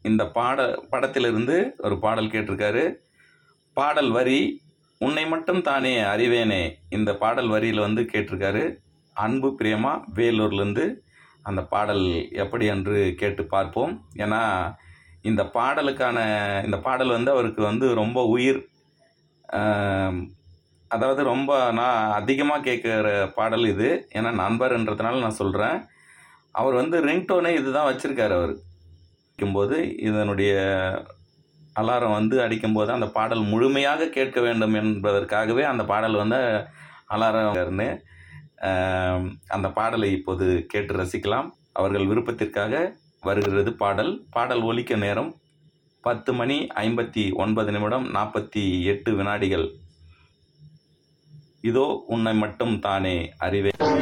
இந்த பாட படத்திலிருந்து ஒரு பாடல் கேட்டிருக்காரு பாடல் வரி உன்னை மட்டும் தானே அறிவேனே இந்த பாடல் வரியில் வந்து கேட்டிருக்காரு அன்பு பிரியமா வேலூர்லேருந்து அந்த பாடல் எப்படி என்று கேட்டு பார்ப்போம் ஏன்னா இந்த பாடலுக்கான இந்த பாடல் வந்து அவருக்கு வந்து ரொம்ப உயிர் ஆம், அதாவது ரொம்ப நான் அதிகமாக கேட்குற பாடல் இது ஏன்னா நண்பர்ன்றதுனால நான் சொல்கிறேன் அவர் வந்து ரிங்டோனே இதுதான் வச்சுருக்காரு அவர் அடிக்கும்போது இதனுடைய அலாரம் வந்து அடிக்கும்போது அந்த பாடல் முழுமையாக கேட்க வேண்டும் என்பதற்காகவே அந்த பாடல் வந்து அலாரம் அந்த பாடலை இப்போது கேட்டு ரசிக்கலாம் அவர்கள் விருப்பத்திற்காக வருகிறது பாடல் பாடல் ஒலிக்க நேரம் பத்து மணி ஐம்பத்தி ஒன்பது நிமிடம் நாற்பத்தி எட்டு வினாடிகள் இதோ உன்னை மட்டும் தானே அறிவே